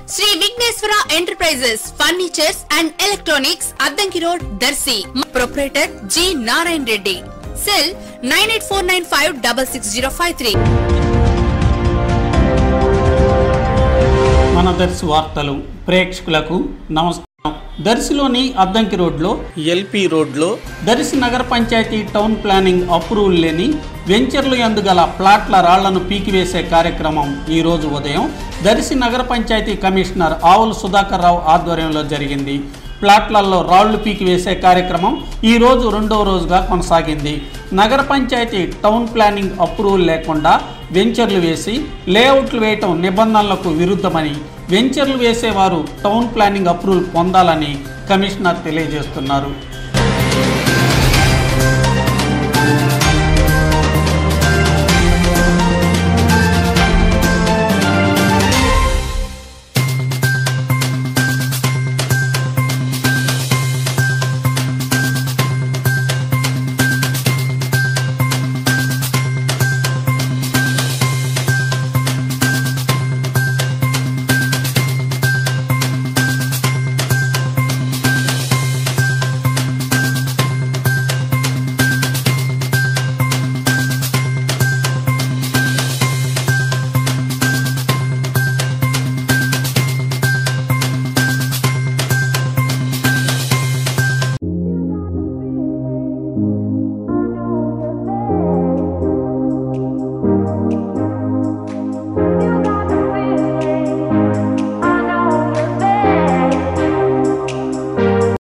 Shri Vighneshwara enterprises furnitures and electronics Addanki road Darshi proprietor G Narayana Reddy cell nine eight four nine five double six zero five three మన దర్శి వార్తలు ప్రేక్షకులకు నమస్కారం దర్శిలోని అద్దంకి రోడ్లో LP రోడ్లో దర్శి నగర పంచాయతీ టౌన్ ప్లానింగ్ అప్రూవల్ లేని వెంచర్లు ఎందుగల ప్లాట్ల రాళ్లను పీకివేసే కార్యక్రమం ఈ రోజు ఉదయం దర్శి నగర పంచాయతీ కమిషనర్ ఆవుల సుధాకర్ రావు ఆధ్వర్యంలో జరిగింది ప్లాట్లలో రాళ్లు పీకివేసే కార్యక్రమం ఈ రోజు రెండవ రోజుగా కొనసాగింది నగర పంచాయతీ టౌన్ ప్లానింగ్ అప్రూవల్ లేకుండా వెంచర్లు వేసి లేఅవుట్లు వేయటం నిబంధనలకు విరుద్ధమని వెంచర్లు వేసేవారు టౌన్ ప్లానింగ్ అప్రూవల్ పొందాలని కమిషనర్ తెలియజేస్తున్నారు